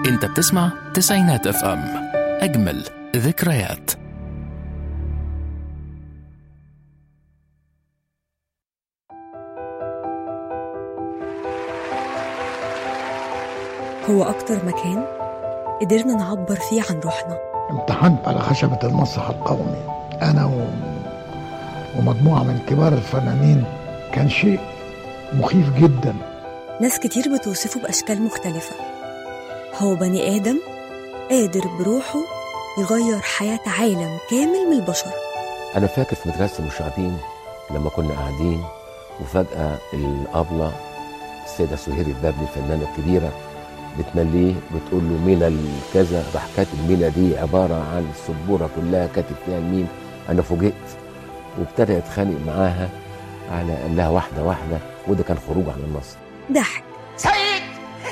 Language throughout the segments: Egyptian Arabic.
انت بتسمع تسعينات اف ام اجمل ذكريات هو أكتر مكان قدرنا نعبر فيه عن روحنا امتحنت على خشبة المسرح القومي أنا و... ومجموعة من كبار الفنانين كان شيء مخيف جدا ناس كتير بتوصفه بأشكال مختلفة هو بني آدم قادر بروحه يغير حياة عالم كامل من البشر أنا فاكر في مدرسة المشاغبين لما كنا قاعدين وفجأة الأبلة السيدة سهير البابلي الفنانة الكبيرة بتمليه بتقول له مينا الكذا راح كاتب مينا دي عبارة عن السبورة كلها كاتب فيها الميم أنا فوجئت وابتدى يتخانق معاها على قال لها واحدة واحدة وده كان خروج عن النص ضحك سيد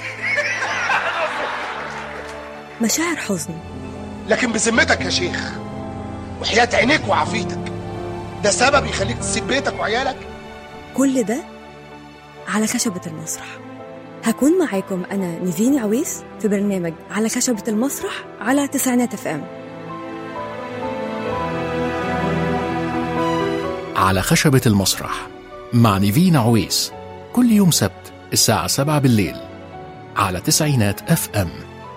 مشاعر حزن لكن بذمتك يا شيخ وحياة عينيك وعافيتك ده سبب يخليك تسيب بيتك وعيالك كل ده على خشبة المسرح هكون معاكم أنا نيفين عويس في برنامج على خشبة المسرح على تسعينات اف ام على خشبة المسرح مع نيفين عويس كل يوم سبت الساعة 7 بالليل على تسعينات اف ام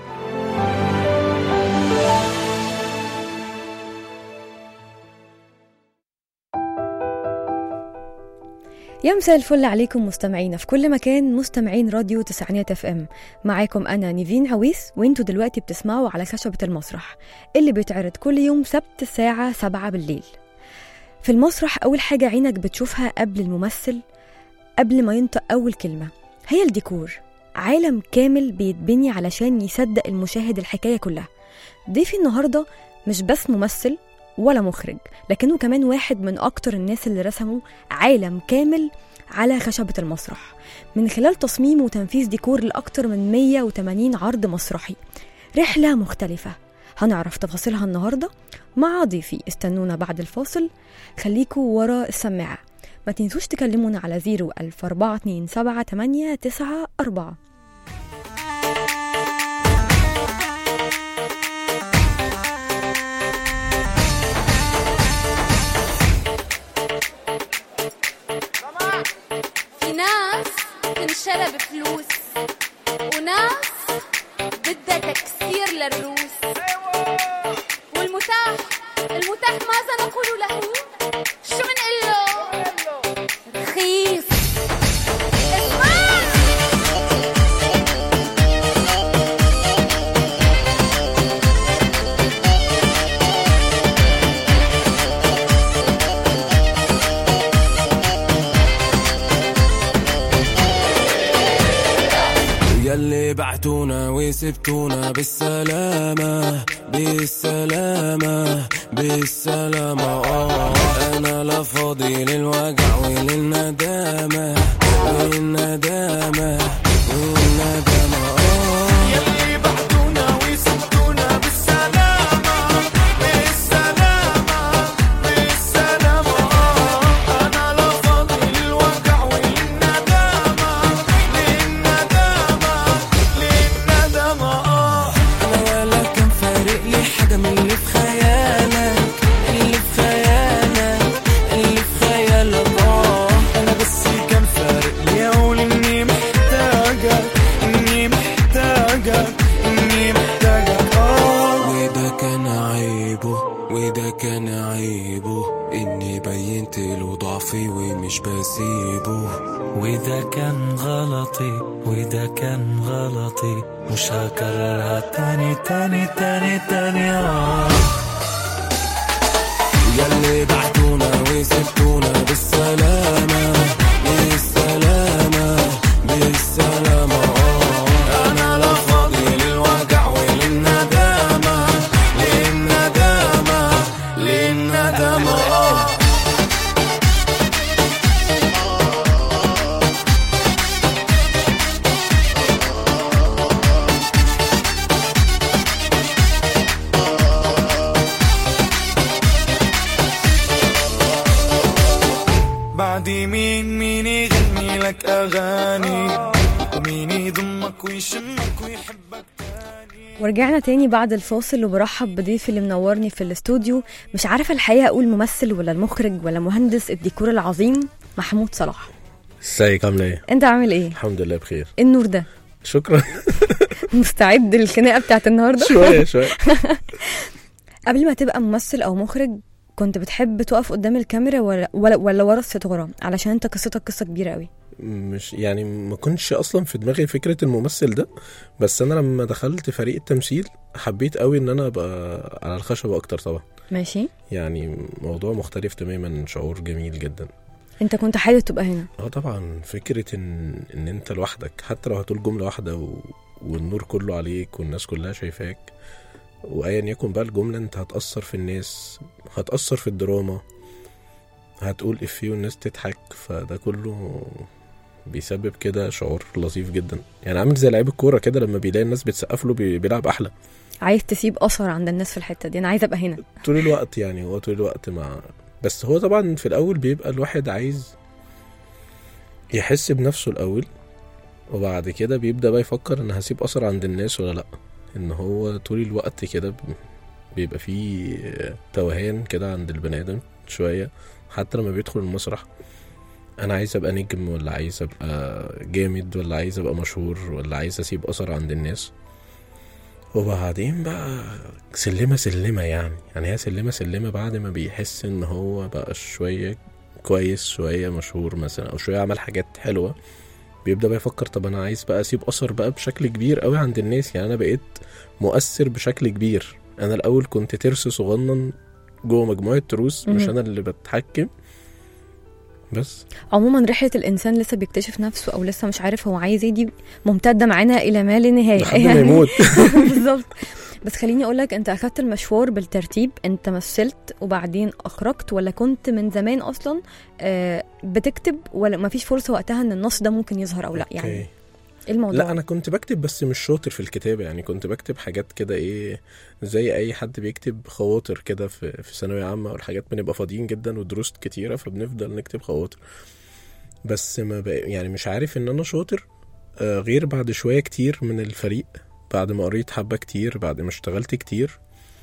يا مساء الفل عليكم مستمعينا في كل مكان مستمعين راديو تسعينات اف ام معاكم انا نيفين عويس وانتوا دلوقتي بتسمعوا على خشبة المسرح اللي بيتعرض كل يوم سبت الساعة 7 بالليل في المسرح اول حاجة عينك بتشوفها قبل الممثل قبل ما ينطق اول كلمة هي الديكور عالم كامل بيتبني علشان يصدق المشاهد الحكاية كلها ضيفي النهاردة مش بس ممثل ولا مخرج لكنه كمان واحد من أكتر الناس اللي رسموا عالم كامل على خشبة المسرح من خلال تصميم وتنفيذ ديكور لأكتر من 180 عرض مسرحي رحلة مختلفة هنعرف تفاصيلها النهاردة مع ضيفي استنونا بعد الفاصل خليكوا ورا السماعة ما تنسوش تكلمونا على 0 427 8 9 4 في ناس تنشرى بفلوس وناس بدها تكسير للروس والمتاح المتاح ماذا نقول له شو منقول له رخيص اسمع يلي بعتونا وسبتونا بالسلامة بالسلامة بالسلامة آه أنا لا فاضي للوجع وللندامة والندامة والندامة آه يلي بعتونا وسبتونا بالسلامة بالسلامة بالسلامة آه أنا لا فاضي للوجع والندامة للندامة للندامة آه أنا ولا كان فارق لي حاجة من اللي في خيالك اللي في خيالك اللي في خيالك آه أنا بس كان فارق لي أقول إني محتاجك إني محتاجك إني محتاجك آه وده كان عيبه وده كان عيبه إني بينت له ضعفي ومش بسيبه وده كان غلطي وده كان غلطي مش هكررها تاني تاني تاني تاني آه يلي بعتونا وسبتونا بالسلامة بالسلامة بالسلامة آه أنا لا فاضي للوجع وللندامة للندامة للندامة آه بعدي مين مين يغني لك أغاني ومين يضمك ويشمك ويحبك تاني ورجعنا تاني بعد الفاصل وبرحب بضيفي اللي منورني في الاستوديو مش عارفة الحقيقة أقول ممثل ولا المخرج ولا مهندس الديكور العظيم محمود صلاح ازيك عامله ايه؟ أنت عامل إيه؟ الحمد لله بخير إيه النور ده؟ شكرا مستعد للخناقة بتاعت النهاردة؟ شويه شويه قبل ما تبقى ممثل أو مخرج كنت بتحب تقف قدام الكاميرا ولا ولا, ولا ورا الستارة علشان أنت قصتك قصة كبيرة قوي مش يعني ما كنتش اصلا في دماغي فكره الممثل ده بس انا لما دخلت فريق التمثيل حبيت قوي ان انا ابقى على الخشبه اكتر طبعا ماشي يعني موضوع مختلف تماما شعور جميل جدا أنت كنت حابب تبقى هنا اه طبعا فكره ان ان انت لوحدك حتى لو هتقول جمله واحده و... والنور كله عليك والناس كلها شايفاك وايا يكن بقى الجمله انت هتاثر في الناس هتاثر في الدراما هتقول افيه والناس تضحك فده كله بيسبب كده شعور لطيف جدا يعني عامل زي لعيب الكوره كده لما بيلاقي الناس بتسقف له بي- بيلعب احلى عايز تسيب أثر عند الناس في الحتة دي أنا عايزة أبقى هنا طول الوقت يعني هو طول الوقت مع بس هو طبعا في الاول بيبقى الواحد عايز يحس بنفسه الاول وبعد كده بيبدا بقى يفكر ان هسيب اثر عند الناس ولا لا ان هو طول الوقت كده ب- بيبقى فيه توهان كده عند البني ادم شويه حتى لما بيدخل المسرح انا عايز ابقى نجم ولا عايز ابقى جامد ولا عايز ابقى مشهور ولا عايز اسيب اثر عند الناس وبعدين بقى سلمة سلمة يعني يعني هي سلمة سلمة بعد ما بيحس ان هو بقى شوية كويس شوية مشهور مثلا او شوية عمل حاجات حلوة بيبدأ بقى يفكر طب انا عايز بقى اسيب اثر بقى بشكل كبير قوي عند الناس يعني انا بقيت مؤثر بشكل كبير انا الاول كنت ترس صغنن جوه مجموعة تروس مش مهم. انا اللي بتحكم بس عموما رحلة الإنسان لسه بيكتشف نفسه أو لسه مش عارف هو عايز إيه دي ممتدة معانا إلى ما لا نهاية لحد ما يموت بالظبط بس خليني اقول لك انت اخدت المشوار بالترتيب انت مثلت وبعدين اخرجت ولا كنت من زمان اصلا آه، بتكتب ولا ما فيش فرصه وقتها ان النص ده ممكن يظهر او لا يعني أوكي. ايه الموضوع لا انا كنت بكتب بس مش شاطر في الكتابه يعني كنت بكتب حاجات كده ايه زي اي حد بيكتب خواطر كده في في ثانويه عامه والحاجات بنبقى فاضيين جدا ودروس كتيره فبنفضل نكتب خواطر بس ما بق... يعني مش عارف ان انا شاطر آه، غير بعد شويه كتير من الفريق بعد ما قريت حبه كتير بعد ما اشتغلت كتير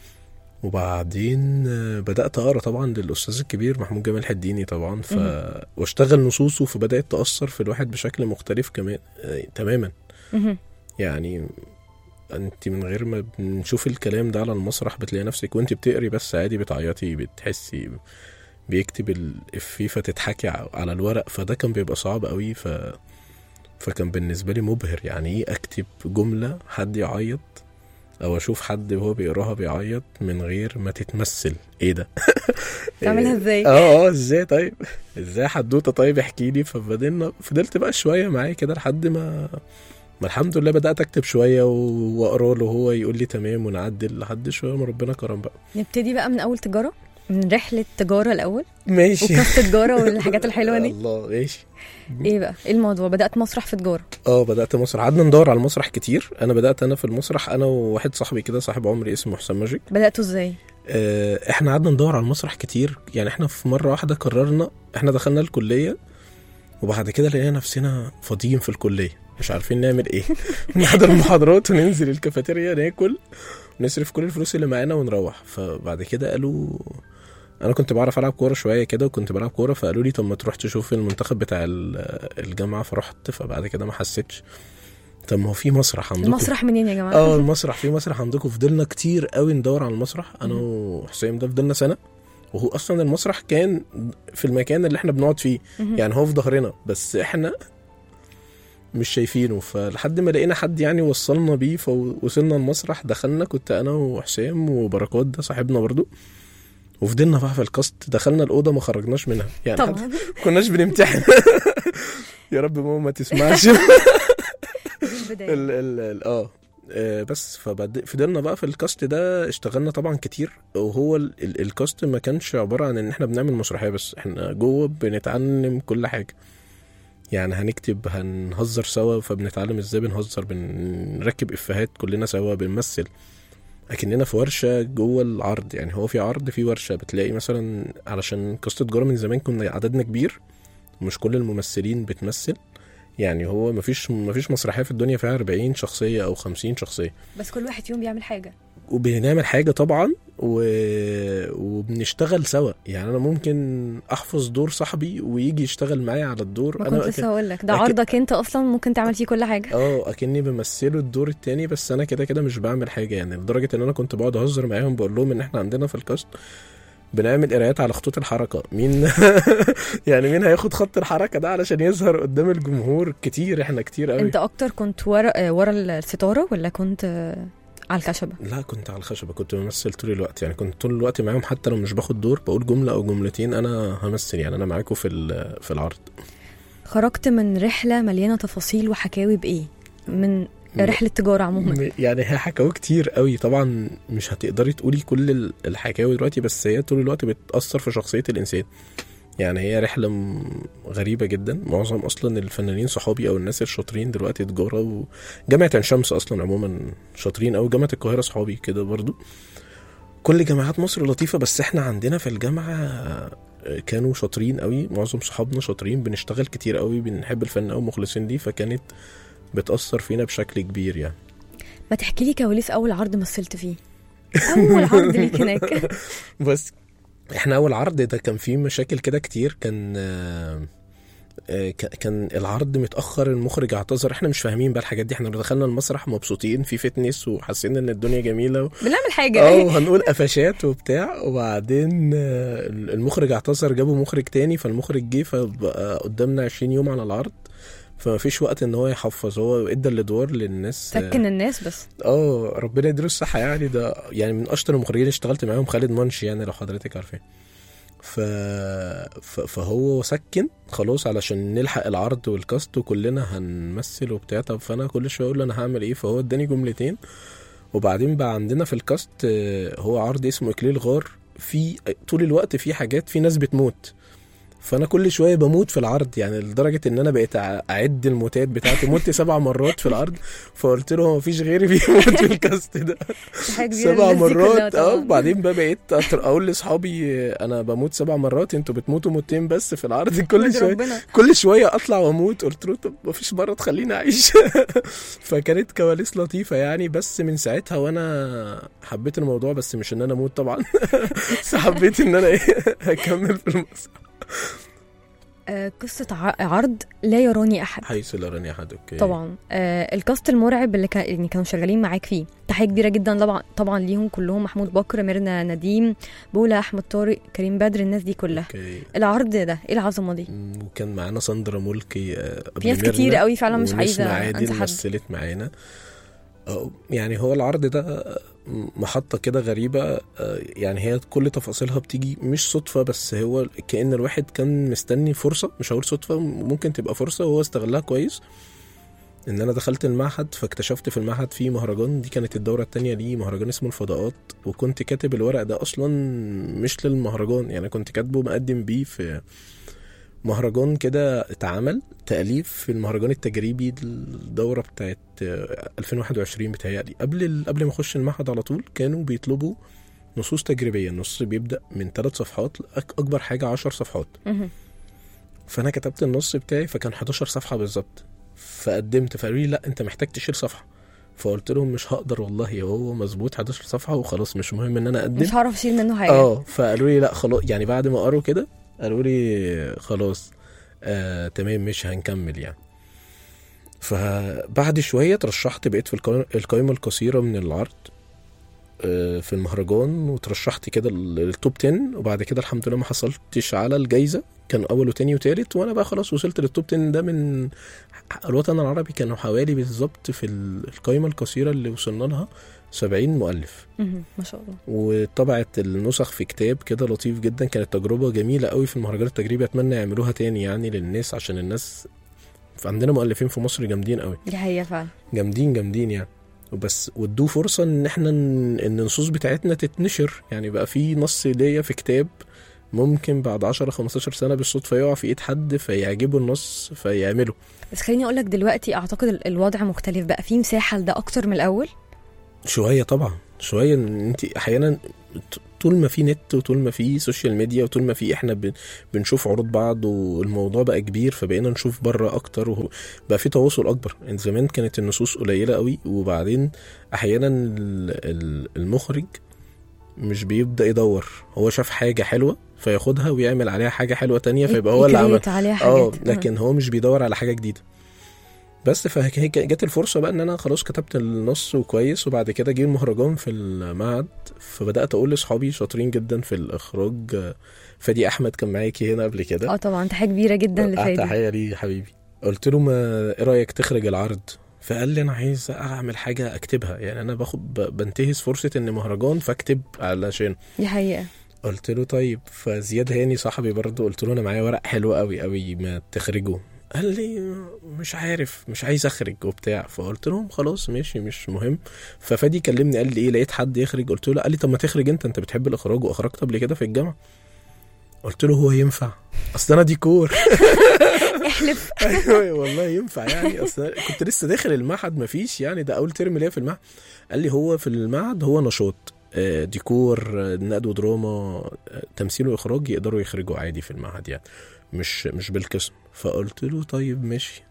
وبعدين آه، بدات اقرا طبعا للاستاذ الكبير محمود جمال حديني طبعا ف واشتغل نصوصه فبدات تاثر في الواحد بشكل مختلف كمان آه، تماما مهم. يعني انت من غير ما بنشوف الكلام ده على المسرح بتلاقي نفسك وانت بتقري بس عادي بتعيطي بتحسي بيكتب الافيه فتضحكي ع- على الورق فده كان بيبقى صعب قوي ف فكان بالنسبه لي مبهر يعني ايه اكتب جمله حد يعيط او اشوف حد وهو بيقراها بيعيط من غير ما تتمثل ايه ده تعملها ازاي اه اه ازاي طيب ازاي حدوته طيب احكي لي فبدلنا فضلت بقى شويه معاه كده لحد ما ما الحمد لله بدات اكتب شويه و- واقرا له هو يقول لي تمام ونعدل لحد شويه ما ربنا كرم بقى نبتدي بقى من اول تجاره من رحله تجاره الاول ماشي وكاست تجاره والحاجات الحلوه دي الله ماشي ايه بقى ايه الموضوع بدات مسرح في تجاره اه بدات مسرح قعدنا ندور على المسرح كتير انا بدات انا في المسرح انا وواحد صاحبي كده صاحب عمري اسمه حسام ماجيك بداتوا ازاي آه، احنا قعدنا ندور على المسرح كتير يعني احنا في مره واحده قررنا احنا دخلنا الكليه وبعد كده لقينا نفسنا فاضيين في الكليه مش عارفين نعمل ايه نحضر المحاضرات وننزل الكافيتيريا ناكل ونصرف كل الفلوس اللي معانا ونروح فبعد كده قالوا انا كنت بعرف العب كوره شويه كده وكنت بلعب كوره فقالوا لي طب ما تروح تشوف المنتخب بتاع ال- الجامعه فرحت فبعد كده ما حسيتش طب ما هو في مسرح عندكم المسرح منين يا جماعه اه المسرح في مسرح عندكم فضلنا كتير قوي ندور على المسرح انا وحسام ده فضلنا سنه وهو اصلا المسرح كان في المكان اللي احنا بنقعد فيه مهم. يعني هو في ظهرنا بس احنا مش شايفينه فلحد ما لقينا حد يعني وصلنا بيه فوصلنا المسرح دخلنا كنت انا وحسام وبركات ده صاحبنا برضو وفضلنا بقى في الكاست دخلنا الاوضه ما خرجناش منها يعني حتى طبعا كناش بنمتحن يا رب ماما ما تسمعش البدايه ال ال ال اه آه، بس فبد... فضلنا بقى في الكاست ده اشتغلنا طبعا كتير وهو ال... ال... الكاست ما كانش عباره عن ان احنا بنعمل مسرحيه بس احنا جوه بنتعلم كل حاجه يعني هنكتب هنهزر سوا فبنتعلم ازاي بنهزر بنركب افيهات كلنا سوا بنمثل اكننا في ورشه جوه العرض يعني هو في عرض في ورشه بتلاقي مثلا علشان كاست تجاره من زمان كنا عددنا كبير ومش كل الممثلين بتمثل يعني هو مفيش مفيش مسرحيه في الدنيا فيها 40 شخصيه او 50 شخصيه بس كل واحد فيهم بيعمل حاجه وبنعمل حاجه طبعا و... وبنشتغل سوا يعني انا ممكن احفظ دور صاحبي ويجي يشتغل معايا على الدور ما انا كنت لسه أك- هقول لك ده أك- عرضك انت اصلا ممكن تعمل فيه كل حاجه اه اكني بمثله الدور التاني بس انا كده كده مش بعمل حاجه يعني لدرجه ان انا كنت بقعد اهزر معاهم بقول لهم ان احنا عندنا في الكاست بنعمل قرايات على خطوط الحركه مين يعني مين هياخد خط الحركه ده علشان يظهر قدام الجمهور كتير احنا كتير قوي انت اكتر كنت ورا آه، ورا الستاره ولا كنت آه، على الخشبه لا كنت على الخشبه كنت بمثل طول الوقت يعني كنت طول الوقت معاهم حتى لو مش باخد دور بقول جمله او جملتين انا همثل يعني انا معاكم في ال- في العرض خرجت من رحله مليانه تفاصيل وحكاوي بايه من رحله تجاره عموما م- يعني هي حكاوي كتير قوي طبعا مش هتقدري تقولي كل ال- الحكاوي دلوقتي بس هي طول الوقت بتأثر في شخصية الإنسان يعني هي رحلة م- غريبة جدا معظم أصلا الفنانين صحابي أو الناس الشاطرين دلوقتي تجارة وجامعة عين شمس أصلا عموما شاطرين أو جامعة القاهرة صحابي كده برضو كل جامعات مصر لطيفة بس احنا عندنا في الجامعة كانوا شاطرين قوي معظم صحابنا شاطرين بنشتغل كتير قوي بنحب الفن أو مخلصين ليه فكانت بتأثر فينا بشكل كبير يعني ما تحكي لي كواليس اول عرض مثلت فيه اول عرض ليك هناك بس احنا اول عرض ده كان فيه مشاكل كده كتير كان آه، آه، ك- كان العرض متاخر المخرج اعتذر احنا مش فاهمين بقى الحاجات دي احنا دخلنا المسرح مبسوطين في فتنس وحاسين ان الدنيا جميله و... بنعمل حاجه اه وهنقول قفشات وبتاع وبعدين آه، المخرج اعتذر جابوا مخرج تاني فالمخرج جه فبقى قدامنا 20 يوم على العرض فما فيش وقت ان هو يحفظ هو ادى الادوار للناس آه، سكن الناس بس اه ربنا يديله الصحة يعني ده يعني من أشطر المخرجين اللي اشتغلت معاهم خالد منشي يعني لو حضرتك عارفاه ف... ف... فهو سكن خلاص علشان نلحق العرض والكاست وكلنا هنمثل وبتاع طب فأنا كل شوية أقول له أنا هعمل إيه فهو اداني جملتين وبعدين بقى عندنا في الكاست آه، هو عرض اسمه إكليل غار في طول الوقت في حاجات في ناس بتموت فانا كل شويه بموت في العرض يعني لدرجه ان انا بقيت أع- اعد الموتات بتاعتي مت سبع مرات في العرض فقلت له هو مفيش غيري بيموت في الكاست ده دي حاجه كبيره سبع للناس دي كلها مرات اه طبعاً. وبعدين بقى بقيت أتر- اقول لاصحابي انا بموت سبع مرات انتوا بتموتوا موتين بس في العرض كل احمد شويه ربنا كل شويه اطلع واموت قلت له طب مفيش مره تخليني اعيش فكانت كواليس لطيفه يعني بس من ساعتها وانا حبيت الموضوع بس مش ان انا اموت طبعا بس حبيت ان انا ايه اكمل في المسرح آه قصه ع- عرض لا يراني احد حيث لا راني احد اوكي طبعا آه الكاست المرعب اللي كان يعني كانوا شغالين معاك فيه تحيه كبيره جدا طبعا طبعا ليهم كلهم محمود بكر ميرنا نديم بولا احمد طارق كريم بدر الناس دي كلها اوكي العرض ده ايه العظمه دي مم، وكان معانا ساندرا ملكي آه، قبل في ناس ميرنا، كتير قوي فعلا مش ونسمة عايزه عادل انسى حد مثلت معانا آه، يعني هو العرض ده محطة كده غريبة آه، يعني هي كل تفاصيلها بتيجي مش صدفة بس هو كأن الواحد كان مستني فرصة مش هقول صدفة ممكن تبقى فرصة وهو استغلها كويس ان انا دخلت المعهد فاكتشفت في المعهد في مهرجان دي كانت الدورة التانية ليه مهرجان اسمه الفضاءات وكنت كاتب الورق ده اصلا مش للمهرجان يعني كنت كاتبه مقدم بيه في مهرجان كده اتعمل تأليف في المهرجان التجريبي الدورة بتاعت آه، 2021 بتهيألي قبل ال- قبل ما اخش المعهد على طول كانوا بيطلبوا نصوص تجريبية النص بيبدأ من ثلاث صفحات لأك- أكبر حاجة عشر صفحات مهم. فأنا كتبت النص بتاعي فكان 11 صفحة بالظبط فقدمت فقالوا لي لا أنت محتاج تشيل صفحة فقلت لهم مش هقدر والله هو مظبوط 11 صفحة وخلاص مش مهم إن أنا أقدم مش هعرف اشيل منه حاجه اه فقالوا لي لا خلاص يعني بعد ما قروا كده قالوا لي خلاص آه تمام مش هنكمل يعني فبعد شويه ترشحت بقيت في القائمة- القائمه القصيره من العرض آه في المهرجان وترشحت كده للتوب 10 وبعد كده الحمد لله ما حصلتش على الجايزه كان اول وتاني وتالت وانا بقى خلاص وصلت للتوب 10 ده من الوطن العربي كانوا حوالي بالظبط في ال- القائمه القصيره اللي وصلنا لها 70 مؤلف مهم. ما شاء الله وطبعت النسخ في كتاب كده لطيف جدا كانت تجربة جميلة قوي في المهرجان التجريبي أتمنى يعملوها تاني يعني للناس عشان الناس عندنا مؤلفين في مصر جامدين قوي دي حقيقه فعلا جامدين جامدين يعني وبس وادوه فرصة ان احنا ن- ان النصوص بتاعتنا تتنشر يعني بقى في نص ليا في كتاب ممكن بعد 10 15 سنة بالصدفة يقع في ايد حد فيعجبه النص فيعمله بس خليني اقول لك دلوقتي اعتقد ال- الوضع مختلف بقى في مساحه لده اكتر من الاول شوية طبعا شوية ان انت احيانا ت- طول ما في نت وطول ما في سوشيال ميديا وطول ما في احنا بن- بنشوف عروض بعض والموضوع بقى كبير فبقينا نشوف بره اكتر وبقى في تواصل اكبر يعني زمان كانت النصوص قليله قوي وبعدين احيانا ال- ال- المخرج مش بيبدا يدور هو شاف حاجه حلوه فياخدها ويعمل عليها حاجه حلوه تانية فيبقى هو اللي عمل يكريت عليها اه حاجات لكن هو مش بيدور على حاجه جديده بس فهي جت الفرصه بقى ان انا خلاص كتبت النص وكويس وبعد كده جه المهرجان في المعهد فبدات اقول لاصحابي شاطرين جدا في الاخراج آه، فادي احمد كان معاكي هنا قبل كده اه طبعا تحيه كبيره جدا آه، لفادي تحيه ليه يا حبيبي قلت له ما ايه رايك تخرج العرض فقال لي انا عايز اعمل حاجه اكتبها يعني انا باخد ب- بنتهز فرصه ان مهرجان فاكتب علشان دي حقيقه قلت له طيب فزياد هاني صاحبي برضه قلت له انا معايا ورق حلو قوي قوي ما تخرجه قال لي مش عارف مش عايز اخرج وبتاع فقلت لهم خلاص ماشي مش مهم ففادي كلمني قال لي ايه لقيت حد يخرج قلت له لا قال لي طب ما تخرج انت انت بتحب الاخراج واخرجت قبل كده في الجامعه قلت له هو ينفع اصل انا ديكور احلف ايوه والله ينفع يعني اصل أنا كنت لسه داخل المعهد مفيش يعني ده اول ترم ليا في المعهد قال لي هو في المعهد هو نشاط آه، ديكور آه، نقد ودراما آه، تمثيل واخراج يقدروا يخرجوا عادي في المعهد يعني مش مش بالقسم فقلت له طيب ماشي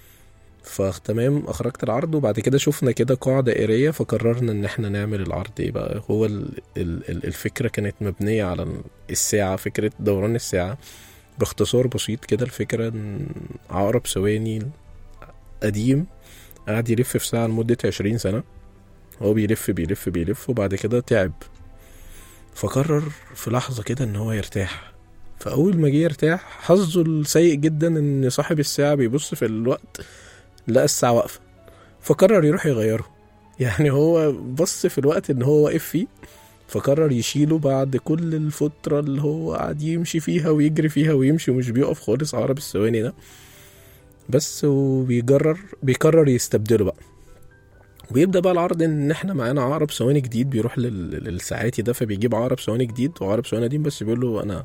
فتمام اخرجت العرض وبعد كده شفنا كده قاعة دائرية فقررنا ان احنا نعمل العرض ايه بقى هو ال ال ال- الفكرة كانت مبنية على الساعة فكرة دوران الساعة باختصار بسيط كده الفكرة ان عقرب ثواني قديم قعد يلف في ساعة لمدة عشرين سنة هو بيلف بيلف بيلف وبعد كده تعب فقرر في لحظة كده ان هو يرتاح فأول ما جه يرتاح حظه السيء جدا ان صاحب الساعة بيبص في الوقت لقى الساعة واقفة فقرر يروح يغيره يعني هو بص في الوقت ان هو واقف فيه فقرر يشيله بعد كل الفترة اللي هو قاعد يمشي فيها ويجري فيها ويمشي ومش بيقف خالص عقرب الثواني ده بس وبيجرر بيقرر يستبدله بقى وبيبدا بقى العرض ان احنا معانا عقرب ثواني جديد بيروح لل- للساعاتي ده فبيجيب عقرب ثواني جديد وعقرب ثواني قديم بس بيقول له انا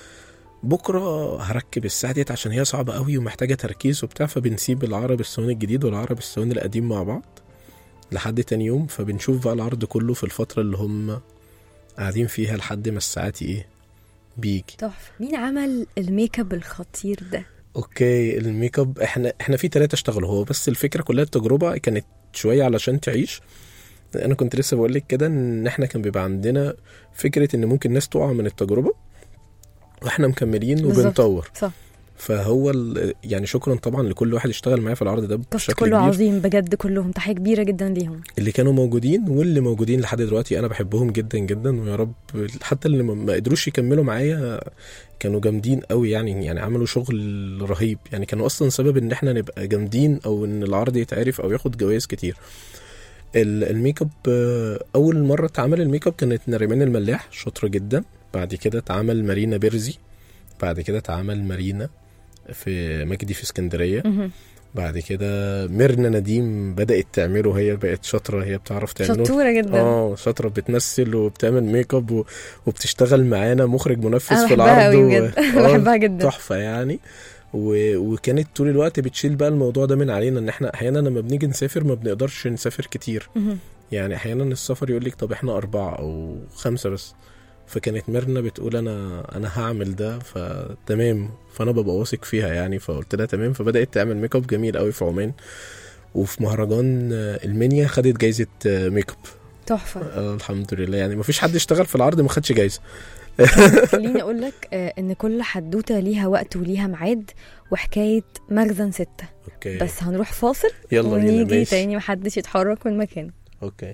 بكره هركب الساعه ديت عشان هي صعبه قوي ومحتاجه تركيز وبتاع فبنسيب العقرب الثواني الجديد والعقرب الثواني القديم مع بعض لحد تاني يوم فبنشوف بقى العرض كله في الفتره اللي هم قاعدين فيها لحد ما الساعاتي ايه بيجي تحفه مين عمل الميك اب الخطير ده اوكي الميك اب احنا احنا في ثلاثة اشتغلوا هو بس الفكره كلها التجربه كانت شويه علشان تعيش انا كنت لسه بقول لك كده ان احنا كان بيبقى عندنا فكره ان ممكن ناس تقع من التجربه واحنا مكملين بالظبط. وبنطور صح فهو ال- يعني شكرا طبعا لكل واحد اشتغل معايا في العرض ده كاست بشكل كله كبير عظيم بجد كلهم تحيه كبيره جدا ليهم اللي كانوا موجودين واللي موجودين لحد دلوقتي انا بحبهم جدا جدا ويا رب حتى اللي ما- ما قدروش يكملوا معايا كانوا جامدين قوي يعني يعني عملوا شغل رهيب يعني كانوا اصلا سبب ان احنا نبقى جامدين او ان العرض يتعرف او ياخد جوائز كتير ال- الميك اب آه، اول مره اتعمل الميك اب كانت نريمان الملاح شاطره جدا بعد كده اتعمل مارينا بيرزي بعد كده اتعمل مارينا في مجدي في اسكندريه مهم. بعد كده ميرنا نديم بدأت تعمله هي بقت شاطرة هي بتعرف تعمله شطوره جدا اه شاطرة بتمثل وبتعمل ميك اب و- وبتشتغل معانا مخرج منفذ انا في بحبها العرض قوي و- بجد آه، بحبها جدا تحفة يعني و... وكانت طول الوقت بتشيل بقى الموضوع ده من علينا ان احنا احيانا لما بنيجي نسافر ما بنقدرش نسافر كتير مهم. يعني احيانا السفر يقول لك طب احنا اربعة او خمسة بس فكانت ميرنا بتقول انا انا هعمل ده فتمام فانا ببقى واثق فيها يعني فقلت لها تمام فبدات تعمل ميك اب جميل قوي في عمان وفي مهرجان آه، المنيا خدت جايزه آه، ميك اب تحفه آه الحمد لله يعني ما فيش حد اشتغل في العرض ما خدش جايزه خليني اقول لك آه، ان كل حدوته ليها وقت وليها ميعاد وحكايه مخزن ستة اوكي بس هنروح فاصل يلا بينا ونيجي ماشي تاني محدش يتحرك من مكانه اوكي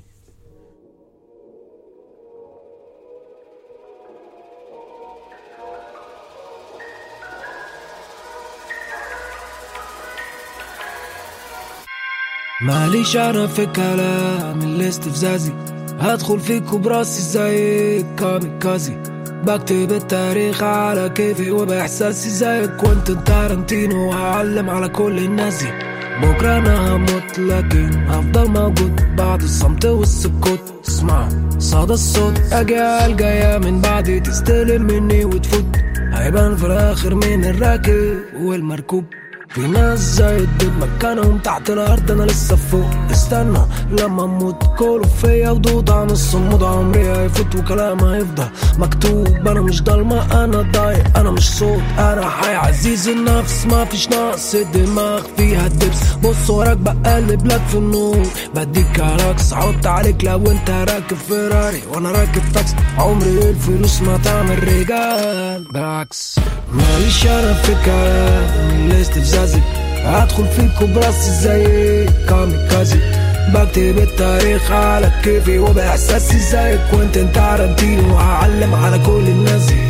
ماليش انا في كلام الاستفزازي هدخل فيك براسي زي الكاميكازي بكتب التاريخ على كيفي وبإحساسي زيك وانت تارنتينو وهعلم على كل الناس دي. بكرة أنا هموت لكن هفضل موجود بعد الصمت والسكوت اسمع صدى الصوت أجيال جاية من بعدي تستلم مني وتفوت هيبان في الآخر مين الراكب والمركوب في ناس زي الدود مكانهم تحت الأرض أنا لسه فوق استنى لما اموت كله فيا ودود عن الصمود عمري هيفوت وكلام هيفضل مكتوب انا مش ضلمة انا ضايق انا مش صوت انا حي عزيز النفس ما فيش نقص الدماغ فيها الدبس بص وراك بقلب لك في النور بديك عكس احط عليك لو انت راكب فيراري وانا راكب تاكسي عمري الفلوس ما تعمل رجال بالعكس ماليش انا في كلام الاستفزازي هدخل فيكوا براسي زي كاميكازي بكتب التاريخ على كيفي وبإحساسي زي كوينتين تارانتينو وهعلم على كل الناس دي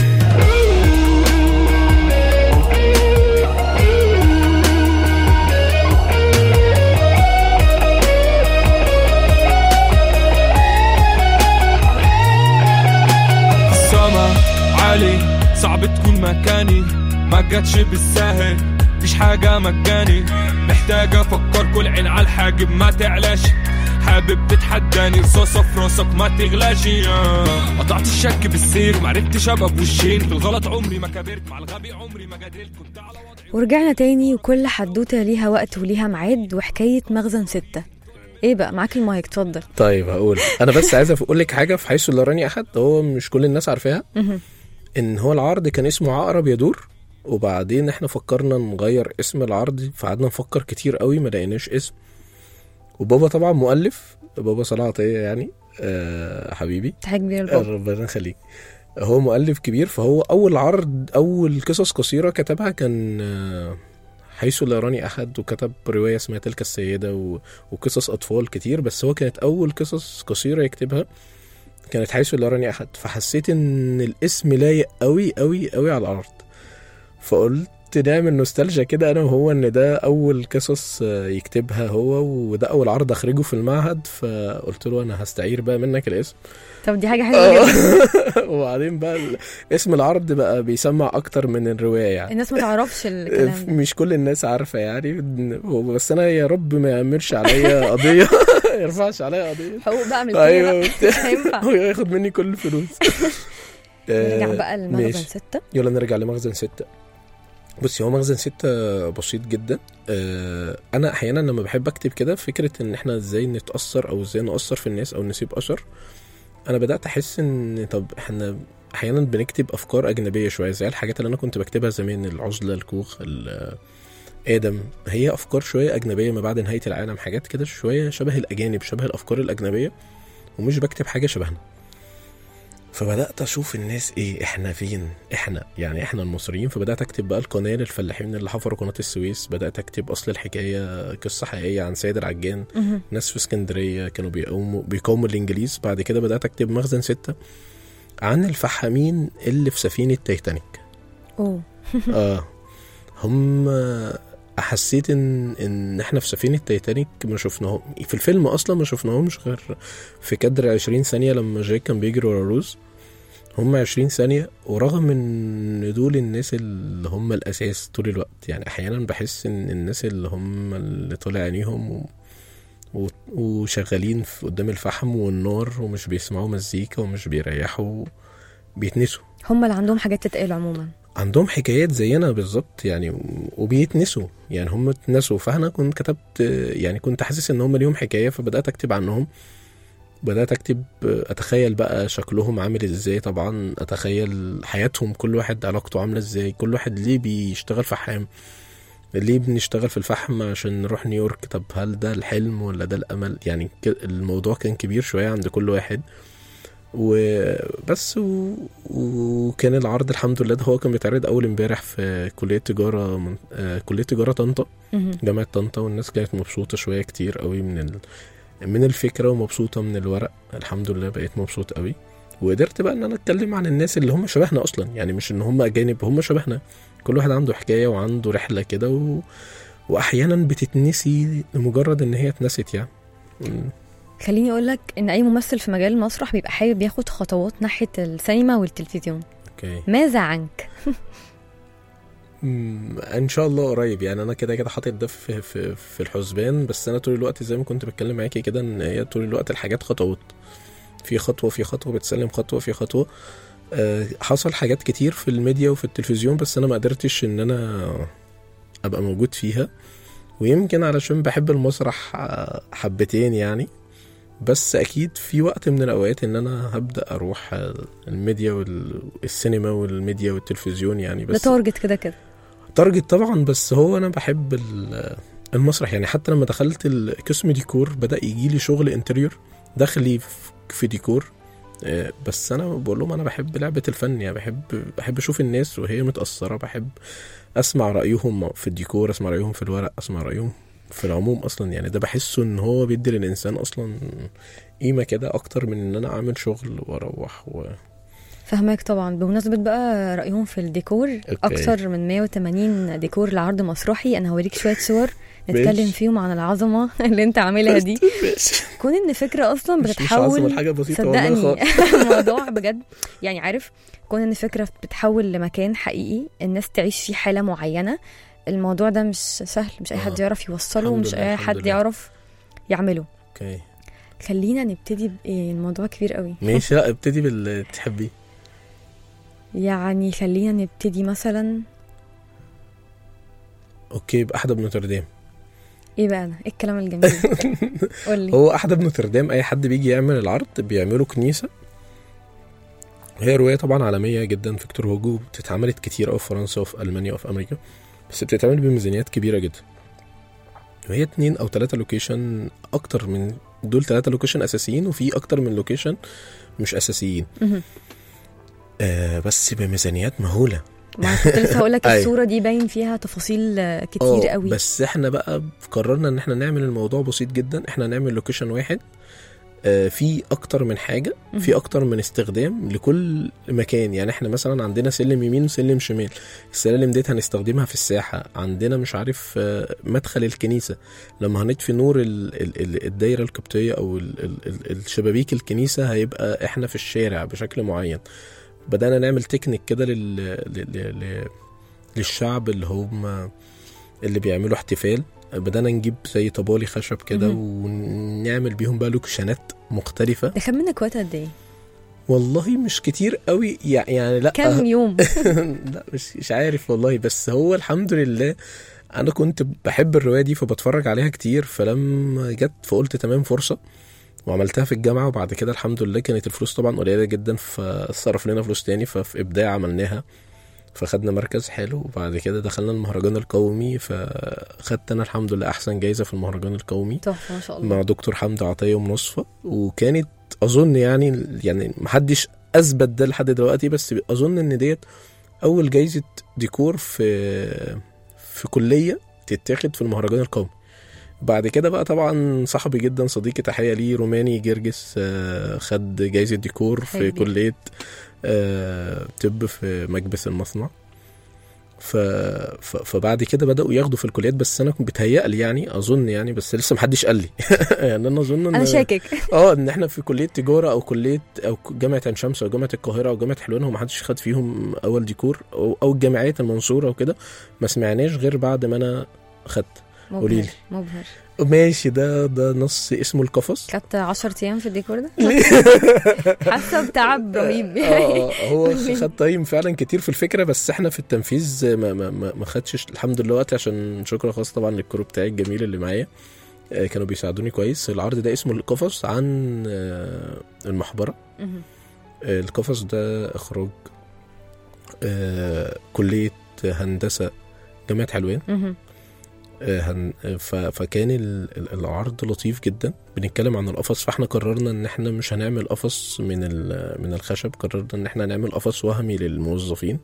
السما عالي صعب تكون مكاني ما جاتش بالساهل مفيش حاجة مجاني محتاج افكر كل عين على الحاجب ما تعلاش حابب تتحداني رصاصة في راسك ما تغلاش آه. قطعت الشك بالسير معرفتش ابقى بوشين في الغلط عمري ما كبرت مع الغبي عمري ما جادلت كنت على وضعي ورجعنا تاني وكل حدوتة ليها وقت وليها ميعاد وحكاية مخزن ستة ايه بقى معاك المايك اتفضل طيب هقول انا بس عايز اقول لك حاجه في حيث لا راني احد هو مش كل الناس عارفاها مهم. ان هو العرض كان اسمه عقرب يدور وبعدين احنا فكرنا نغير اسم العرض فقعدنا نفكر كتير قوي ما لقيناش اسم وبابا طبعا مؤلف بابا صلاح عطيه يعني آه حبيبي تحية كبيرة لبابا ربنا يخليك هو مؤلف كبير فهو اول عرض اول قصص قصيره كتبها كان آه، حيث لا يراني احد وكتب روايه اسمها تلك السيده و... وقصص اطفال كتير بس هو كانت اول قصص قصيره يكتبها كانت حيث لا يراني احد فحسيت ان الاسم لايق قوي قوي قوي على العرض فقلت نعمل نوستالجيا كده انا وهو ان ده اول قصص آه، يكتبها هو وده اول عرض اخرجه في المعهد فقلت له انا هستعير بقى منك الاسم طب دي حاجة حلوة جدا وبعدين بقى ال- اسم العرض بقى بيسمع اكتر من الروايه يعني الناس ما تعرفش الكلام ده مش كل الناس عارفه يعني هو بس انا يا رب ما يعملش عليا قضيه ما يرفعش عليا قضيه حقوق بقى ملكية ايوه بقى. مش هينفع هو ياخد مني كل الفلوس نرجع آه، بقى لمخزن ماشي. ستة يلا نرجع لمخزن ستة بصي هو مخزن ستة بسيط جدا آه، انا احيانا لما بحب اكتب كده فكره ان احنا ازاي نتاثر او ازاي ناثر في الناس او نسيب اثر انا بدات احس ان طب احنا احيانا بنكتب افكار اجنبيه شويه زي الحاجات اللي انا كنت بكتبها زمان العزله الكوخ ال- ادم هي افكار شويه اجنبيه ما بعد نهايه العالم حاجات كده شويه شبه الاجانب شبه الافكار الاجنبيه ومش بكتب حاجه شبهنا فبدات اشوف الناس ايه احنا فين احنا يعني احنا المصريين فبدات اكتب بقى القناه للفلاحين اللي حفروا قناه السويس بدات اكتب اصل الحكايه قصه حقيقيه عن سيد العجان مهم. ناس في اسكندريه كانوا بيقوموا بيقاوموا الانجليز بعد كده بدات اكتب مخزن ستة عن الفحامين اللي في سفينه تايتانيك اوه اه هم حسيت ان ان احنا في سفينه تايتانيك ما شفناهم في الفيلم اصلا ما شفناهمش غير في كادر 20 ثانيه لما جاك كان بيجري ورا روز هم 20 ثانيه ورغم ان دول الناس اللي هم الاساس طول الوقت يعني احيانا بحس ان الناس اللي هم اللي طالع عينيهم و... و... وشغالين في قدام الفحم والنار ومش بيسمعوا مزيكا ومش بيريحوا بيتنسوا هم اللي عندهم حاجات تتقال عموما عندهم حكايات زينا بالظبط يعني و- وبيتنسوا يعني هم اتنسوا فانا كنت كتبت يعني كنت حاسس ان هم ليهم حكايه فبدات اكتب عنهم بدات اكتب اتخيل بقى شكلهم عامل ازاي طبعا اتخيل حياتهم كل واحد علاقته عامله ازاي كل واحد ليه بيشتغل فحام ليه بنشتغل في الفحم عشان نروح نيويورك طب هل ده الحلم ولا ده الامل يعني ك- الموضوع كان كبير شويه عند كل واحد وبس و... وكان العرض الحمد لله ده هو كان بيتعرض اول امبارح في كليه تجاره من... آه كليه تجاره طنطا مهم. جامعه طنطا والناس كانت مبسوطه شويه كتير قوي من ال... من الفكره ومبسوطه من الورق الحمد لله بقيت مبسوط قوي وقدرت بقى ان انا اتكلم عن الناس اللي هم شبهنا اصلا يعني مش ان هم اجانب هم شبهنا كل واحد عنده حكايه وعنده رحله كده و... واحيانا بتتنسي لمجرد ان هي اتنست يعني م. خليني اقول لك ان اي ممثل في مجال المسرح بيبقى حابب ياخد خطوات ناحيه السينما والتلفزيون اوكي ماذا عنك مم، ان شاء الله قريب يعني انا كده كده حاطط ده في, في في الحسبان بس انا طول الوقت زي ما كنت بتكلم معاكي كده ان هي طول الوقت الحاجات خطوات في خطوه في خطوه بتسلم خطوه في خطوه آه، حصل حاجات كتير في الميديا وفي التلفزيون بس انا ما قدرتش ان انا ابقى موجود فيها ويمكن علشان بحب المسرح آه، حبتين يعني بس اكيد في وقت من الاوقات ان انا هبدا اروح آه، الميديا والسينما والميديا والتلفزيون يعني ده بس تارجت كده كده تارجت طبعا بس هو انا بحب ال- المسرح يعني حتى لما دخلت القسم ديكور بدا يجي لي شغل انتريور داخلي في- في ديكور آه، بس انا بقول لهم انا بحب لعبه الفن يعني بحب بحب اشوف الناس وهي متاثره بحب اسمع رايهم في الديكور اسمع رايهم في الورق اسمع رايهم في العموم اصلا يعني ده بحسه ان هو بيدي للانسان اصلا قيمه كده اكتر من ان انا اعمل شغل واروح و... فهماك طبعا بمناسبة بقى رأيهم في الديكور أوكي. أكثر من 180 ديكور لعرض مسرحي أنا هوريك شوية صور نتكلم ماشي. فيهم عن العظمة اللي أنت عاملها دي كون إن فكرة أصلا مش- مش بتتحول عظمة، حاجة بسيطة والله صدقني الموضوع بجد يعني عارف كون إن فكرة بتتحول لمكان حقيقي الناس تعيش فيه حالة معينة الموضوع ده مش سهل مش أي حد آه. يعرف يوصله الحمد ومش لله، أي الحمد حد لله. يعرف يعمله اوكي خلينا نبتدي بإيه الموضوع كبير قوي ماشي لا ابتدي باللي تحبيه يعني خلينا نبتدي مثلا اوكي باحدى بنوتردام ايه بقى ده؟ ايه الكلام الجميل ده؟ قول لي هو احدى بنوتردام اي حد بيجي يعمل العرض بيعملوا كنيسه هي روايه طبعا عالميه جدا فيكتور هوجو بتتعملت كتير قوي في فرنسا وفي المانيا وفي امريكا بس بتتعمل بميزانيات كبيره جدا وهي اتنين او تلاتة لوكيشن اكتر من دول تلاتة لوكيشن اساسيين وفي اكتر من لوكيشن مش اساسيين مهم. آه بس بميزانيات مهوله ما كنت لسه هقول لك أيوة. الصوره دي باين فيها تفاصيل آه، كتير آه، قوي بس احنا بقى قررنا ان احنا نعمل الموضوع بسيط جدا احنا نعمل لوكيشن واحد آه، في اكتر من حاجه في مهم. اكتر من استخدام لكل مكان يعني احنا مثلا عندنا سلم يمين وسلم شمال السلالم ديت هنستخدمها في الساحه عندنا مش عارف آه، مدخل الكنيسه لما هنطفي نور ال- ال- ال- الدايره القبطيه او ال- ال- ال- الشبابيك الكنيسه هيبقى احنا في الشارع بشكل معين بدانا نعمل تكنيك كده لل... لل... لل... للشعب اللي هم اللي بيعملوا احتفال بدانا نجيب زي طبالي خشب كده مهم. ونعمل بيهم بقى لوكشنات مختلفة ده خد منك وقت قد ايه؟ والله مش كتير قوي يع- يعني لا كام يوم؟ لا مش مش عارف والله بس هو الحمد لله انا كنت بحب الروايه دي فبتفرج عليها كتير فلما جت فقلت تمام فرصه وعملتها في الجامعه وبعد كده الحمد لله كانت الفلوس طبعا قليله جدا فصرف لنا فلوس تاني ففي ابداع عملناها فخدنا مركز حلو وبعد كده دخلنا المهرجان القومي فخدت انا الحمد لله احسن جايزه في المهرجان القومي تحفه ما شاء الله مع دكتور حمدي عطيه ومنصفه وكانت اظن يعني يعني محدش اثبت ده لحد دلوقتي بس اظن ان ديت اول جايزه ديكور في في كليه تتاخد في المهرجان القومي بعد كده بقى طبعا صاحبي جدا صديقي تحيه ليه روماني جرجس آه، خد جايزه ديكور في حبيبي. كليه آه، طب في مكبس المصنع ف... ف... فبعد كده بداوا ياخدوا في الكليات بس انا كنت بتهيألي يعني اظن يعني بس لسه محدش قال لي يعني انا اظن ان انا شاكك اه ان احنا في كليه تجاره او كليه او جامعه عين شمس او جامعه القاهره او جامعه حلوان وما حدش خد فيهم اول ديكور او, أو الجامعات المنصوره وكده ما سمعناش غير بعد ما انا خدت قولي مبهر لي مبهر ماشي ده ده نص اسمه القفص خدت 10 ايام في الديكور ده حاسه بتعب رهيب اه آه، هو خد تايم فعلا كتير في الفكره بس احنا في التنفيذ ما ما ما, ما خدش الحمد لله وقت عشان شكرا خاص طبعا للكرو بتاعي الجميل اللي معايا آه، كانوا بيساعدوني كويس العرض ده اسمه القفص عن آه، المحبره مهم. آه، القفص ده اخراج آه، كليه هندسه جامعه حلوان مهم. آه، هن... آه، ف... فكان ال... ال- العرض لطيف جدا بنتكلم عن القفص فاحنا قررنا ان احنا مش هنعمل قفص من ال... من الخشب قررنا ان احنا نعمل قفص وهمي للموظفين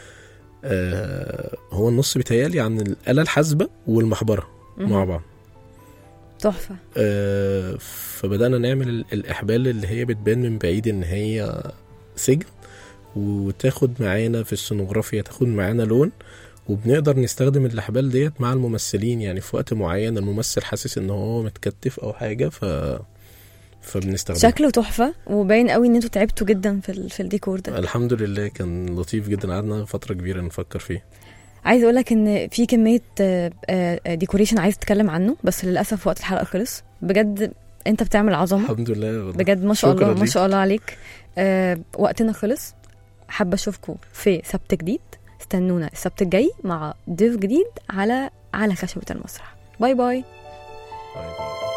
آه هو النص بيتهيألي عن الآلة الحاسبة والمحبرة مهم. مع بعض تحفه آه فبدأنا نعمل ال- الإحبال اللي هي بتبان من بعيد إن هي سجن وتاخد معانا في السونوغرافيا تاخد معانا لون وبنقدر نستخدم الأحبال ديت مع الممثلين يعني في وقت معين الممثل حاسس إن هو متكتف أو حاجة ف فبنستخدمها شكله تحفه وباين قوي ان انتوا تعبتوا جدا في ال- في الديكور ده الحمد لله كان لطيف جدا قعدنا فترة كبيرة نفكر فيه عايز اقول لك ان في كميه ديكوريشن عايز اتكلم عنه بس للاسف وقت الحلقه خلص بجد انت بتعمل عظمه الحمد لله والله. بجد ما شاء شكراً الله ما ليك. شاء الله عليك آه وقتنا خلص حابه اشوفكم في سبت جديد استنونا السبت الجاي مع ضيف جديد على على خشبه المسرح باي باي باي باي